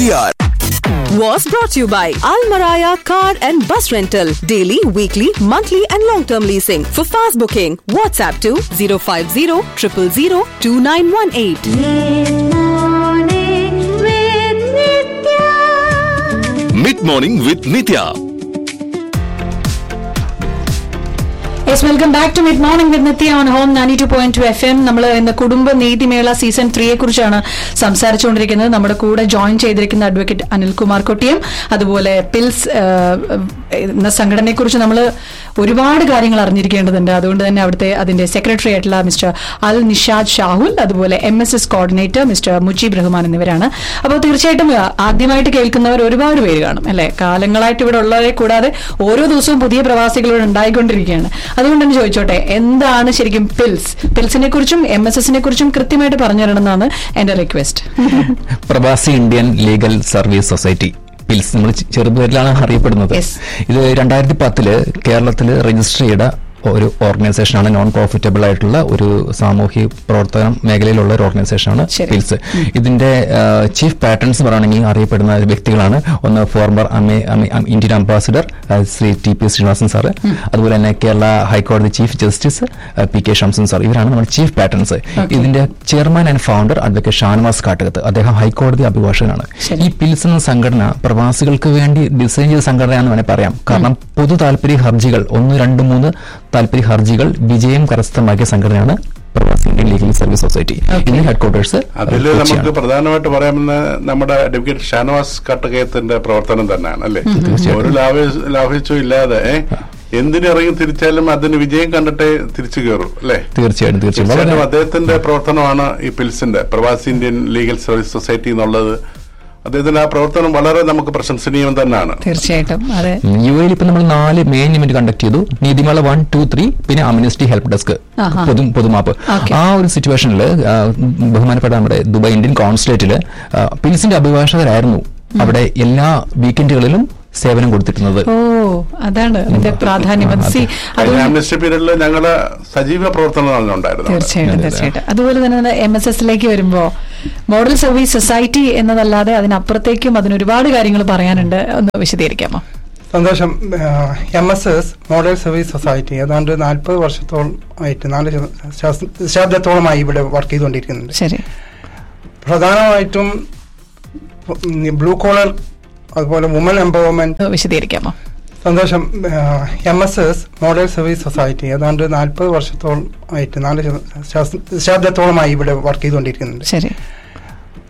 TR. was brought to you by Almaraya Car and Bus Rental. Daily, weekly, monthly, and long term leasing. For fast booking, WhatsApp to 050 000 2918. Mid morning with Nitya. Yes welcome back to mid morning with Nitya on home ninety two point two F M നമ്മൾ ഇന്ന് കുടുംബ നീതിമേള season ത്രീയെ കുറിച്ചാണ് സംസാരിച്ചുകൊണ്ടിരിക്കുന്നത് നമ്മുടെ കൂടെ join ചെയ്തിരിക്കുന്ന advocate Anilkumar Kottiyam അതുപോലെ pills ഏഹ്, എന്ന സംഘടനയെക്കുറിച്ച് നമ്മൾ ഒരുപാട് കാര്യങ്ങൾ അറിഞ്ഞിരിക്കേണ്ടതുണ്ട് അതുകൊണ്ട് തന്നെ അവിടുത്തെ അതിന്റെ സെക്രട്ടറി ആയിട്ടുള്ള മിസ്റ്റർ അൽ നിഷാദ് ഷാഹുൽ അതുപോലെ M S S coordinator mister Mujeeb Rahman എന്നിവരാണ് അപ്പോൾ തീർച്ചയായിട്ടും ആ, ആദ്യമായിട്ട് കേൾക്കുന്നവർ ഒരുപാട് പേര് കാണും അല്ലെ കാലങ്ങളായിട്ട് ഇവിടെ ഉള്ളവരെ കൂടാതെ ഓരോ ദിവസവും പുതിയ പ്രവാസികൾ ഇവിടെ ഉണ്ടായിക്കൊണ്ടിരിക്കുകയാണ് അതുകൊണ്ട് തന്നെ ചോദിച്ചോട്ടെ എന്താണ് ശരിക്കും പിൽസ് പിൽസിനെ കുറിച്ചും എം എസ് എസിനെ കുറിച്ചും കൃത്യമായിട്ട് പറഞ്ഞു തരണമെന്നാണ് എന്റെ request Pravasi Indian legal service society PILS നമ്മൾ ചെറുപേരിലാണ് അറിയപ്പെടുന്നത് Yes. ഇത് രണ്ടായിരത്തി പത്തില് കേരളത്തിൽ രജിസ്റ്റർ ചെയ്ത ഒരു ഓർഗനൈസേഷനാണ് നോൺ പ്രോഫിറ്റബിൾ ആയിട്ടുള്ള ഒരു സാമൂഹ്യ പ്രവർത്തനം മേഖലയിലുള്ള ഒരു ഓർഗനൈസേഷനാണ് ശരി. പിൽസ് ഇതിന്റെ ചീഫ് പാറ്റേൺസ് പറയുകയാണെങ്കിൽ അറിയപ്പെടുന്ന വ്യക്തികളാണ് ഒന്ന് former Indian ambassador Shri T P Sreenivasan sir അതുപോലെ തന്നെ കേരള ഹൈക്കോടതി chief justice P K Shamsan sir ഇവരാണ് നമ്മുടെ ചീഫ് പാറ്റേൺസ് ഇതിന്റെ chairman and founder advocate Shanavas Kattakath അദ്ദേഹം ഹൈക്കോടതി അഭിഭാഷകനാണ് ശരി. ഈ പിൽസ് എന്ന സംഘടന പ്രവാസികൾക്ക് വേണ്ടി ഡിസൈൻ ചെയ്ത സംഘടനയാണെന്ന് വേണേൽ പറയാം കാരണം പൊതു താല്പര്യ ഹർജികൾ ഒന്ന് രണ്ട് മൂന്ന് താല്പര്യ ഹർജികൾ വിജയം കരസ്ഥമാക്കിയ സംഘടനയാണ് Pravasi Indian legal service society ഇതിന്റെ ഹെഡ്ക്വാർട്ടേഴ്സ് അതിൽ നമുക്ക് പ്രധാനമായിട്ട് പറയാമെന്ന് നമ്മുടെ അഡ്വക്കേറ്റ് ഷാനവാസ് കട്ടകയത്തിന്റെ പ്രവർത്തനം തന്നെയാണ് അല്ലേ ഒരു ലാഭ ലാഭിച്ചും ഇല്ലാതെ ഏ, എന്തിനിറങ്ങി തിരിച്ചാലും അതിന് വിജയം കണ്ടിട്ടേ തിരിച്ചു കയറും അല്ലേ തീർച്ചയായിട്ടും തീർച്ചയായും തീർച്ചയായിട്ടും വളരെ അദ്ദേഹത്തിന്റെ പ്രവർത്തനമാണ് ഈ പിൽസിന്റെ പ്രവാസി ഇന്ത്യൻ ലീഗൽ സർവീസ് സൊസൈറ്റി എന്നുള്ളത് അദ്ദേഹത്തിന്റെ ആ പ്രവർത്തനം വളരെ നമുക്ക് പ്രശംസനീയം തന്നെയാണ് തീർച്ചയായിട്ടും അതെ യു എയിൽ ഇപ്പൊ നമ്മൾ നാല് മെയിൻ ഇവന്റ് കണ്ടക്ട് ചെയ്തു നീതിമേള വൺ ടു ത്രീ പിന്നെ അമിനിസ്റ്റി ഹെൽപ്പ് ഡെസ്ക് ആഹാ. പൊതു പൊതുമാപ്പ് Okay. ആ ഒരു സിറ്റുവേഷനിൽ ബഹുമാനപ്പെട്ട നമ്മുടെ ദുബായ് ഇന്ത്യൻ കോൺസുലേറ്റില് പിൽസിന്റെ അഭിഭാഷകരായിരുന്നു അവിടെ എല്ലാ വീക്കെൻഡുകളിലും സേവനം കൊടുത്തിരുന്നത് ഓ അതാണ് അതിന്റെ പ്രാധാന്യം അത് സി അതുകൊണ്ട് ആംനസ്റ്റി പീരീഡിൽ ഞങ്ങള് സജീവ പ്രവർത്തനമാണ് ഉണ്ടായിരുന്നത് തീർച്ചയായിട്ടും തീർച്ചയായിട്ടും അതുപോലെ തന്നെ എം എസ് എസിലേക്ക് വരുമ്പോ മോഡൽ സർവീസ് സൊസൈറ്റി എന്നതല്ലാതെ അതിനപ്പുറത്തേക്കും അതിന് ഒരുപാട് കാര്യങ്ങൾ പറയാനുണ്ട് ഒന്ന് വിശദീകരിക്കാമോ സന്തോഷം M S S model service society ഏതാണ്ട് നാൽപ്പത് വർഷത്തോളം ആയിട്ട് നാല് ശത- ദശാബ്ദത്തോളമായി ഇവിടെ വർക്ക് ചെയ്തുകൊണ്ടിരിക്കുന്നുണ്ട് ശരി പ്രധാനമായിട്ടും ബ്ലൂ കോളർ അതുപോലെ വുമൻ എംപവർമെന്റ് ഒന്ന് വിശദീകരിക്കാമോ സന്തോഷം M S S model service society ഏതാണ്ട് നാൽപ്പത് വർഷത്തോളം ആയിട്ട് നാല് ശത- ശത- ദശാബ്ദത്തോളമായി ഇവിടെ വർക്ക് ചെയ്തുകൊണ്ടിരിക്കുന്നുണ്ട് ശരി